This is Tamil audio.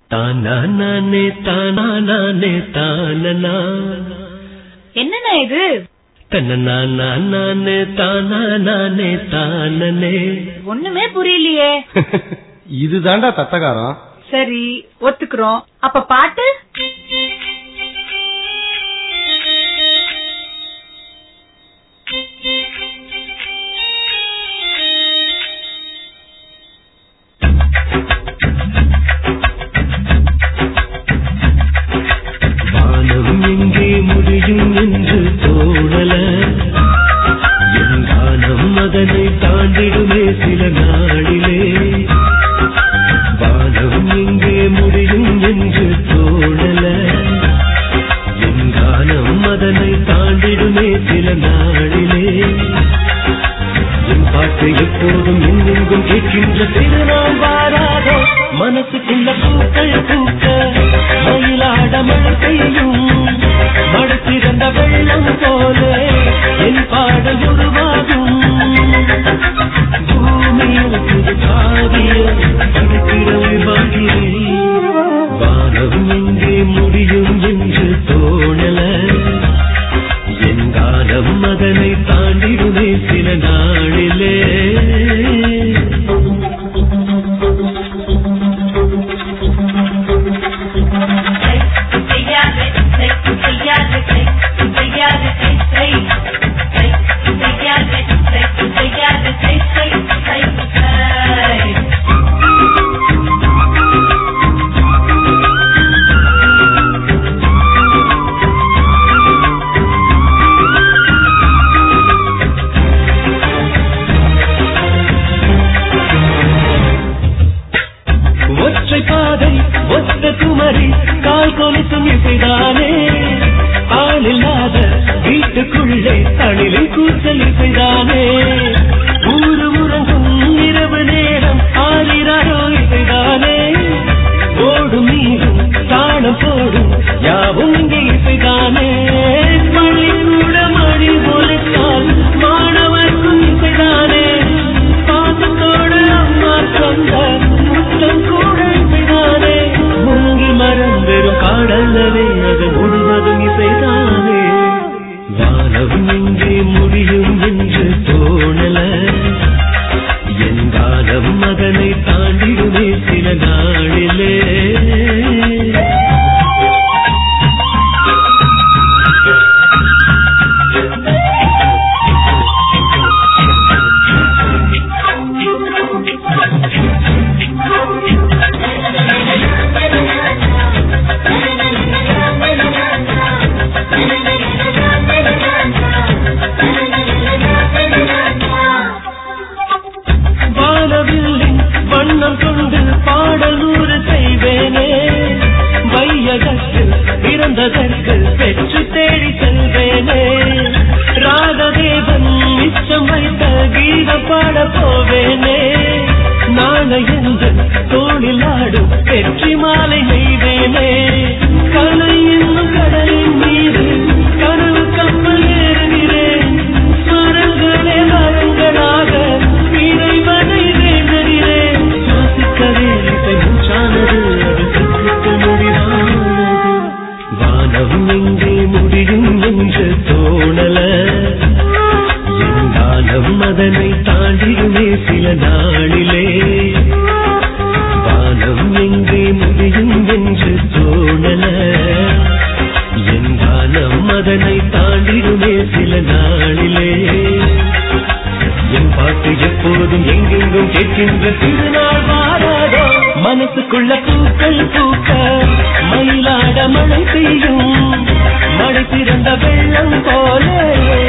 தானா நானே தானா நானே தானனா என்னண்ணா இது தன்னனா நானே தானா நானே தானனே ஒண்ணுமே புரியலையே இதுதான்டா தத்தகாரம் சரி ஒத்துக்கிறோம் அப்ப பாட்டு வானம் எங்கே முடியும் என்று தோணல என் கானம் அதனை தாண்டிடுமே சில நாளிலே வானம் எங்கே முடியும் என்று தோணல என் கானம் அதனை தாண்டிடுமே சில நாளிலே என் பாட்டு எப்போதும் எங்கெங்கும் கேட்கின்ற திருநாள் வாராதோ மனசுக்குள்ள பூக்கள் பூக்க மயிலாட மழை பெய்யும் மடுத்திருந்த வெள்ளம் போல என் பாடல் உருவாகும் பூமியில் புது காவியம் படிக்கிறவை வாழ்கிறேன் வானம் எங்கே முடியும் என்று தோணல என் காலம் அதனை தாண்டிடுமே சில நாளிலே ஒற்றை பாதை ஒத்த குமரி கால் கொலுத்தும் இசைதானே ஆளில்லாத வீட்டுக்குள்ளே தணிலில் கூச்சல் இசைதானே ஊரு உறங்கும் இரவு நேரம் ஆளிராரோ இசைதானே ஓடும் நீரும் தாளம் போடும் யாவும் இங்கே இசைதானே பள்ளிக்கூட மணி ஒலித்தால் மாணவர்க்கும் இசைதானே பாசத்தோடு அம்மா சொந்த முத்தம் கூட இசைதானே முங்கி மரம் வெறும் காடல்லவே அது முழுவதும் இசைதானே வானம் எங்கே முடியும் என்று தோணல என் காலம் அதனை தாண்டிடுமே சில நாளிலே வானவில்லின் வண்ணம் கொண்டு பாடலூறு செய்வேனே வையகத்தில் பிறந்ததற்கு பெற்று தேடி செல்வேனே ராகதேவன் மிச்சம் வைத்த கீத பாட போவேனே நாளையன்று தோளில் ஆடும் வெற்றி மாலை நெய்வேனே கலை என்னும் கடலின் மீது கனவு கப்பல் ஏறுகிறேன் மரங்களே மரங்களாக இறைவனை வேண்டுகிறேன் சுவாசிக்கவே இசை மூச்சானது அது கற்றுக்க முடியாதது வானம் எங்கே முடியும் என்று தோணல என் காலம் அதனை தாண்டிடுமே சில நாளிலே வானம் எங்கே முடியும் என்று தோணல என் காலம் அதனை தாண்டிடுமே சில நாளிலே என் பாட்டு எப்போதும் எங்கெங்கும் கேட்கின்ற திருநாள் மாறாதோ மனசுக்குள்ள பூக்கள் பூக்க மயிலாட மழை பெய்யும் மழை பிறந்த வெள்ளம் போல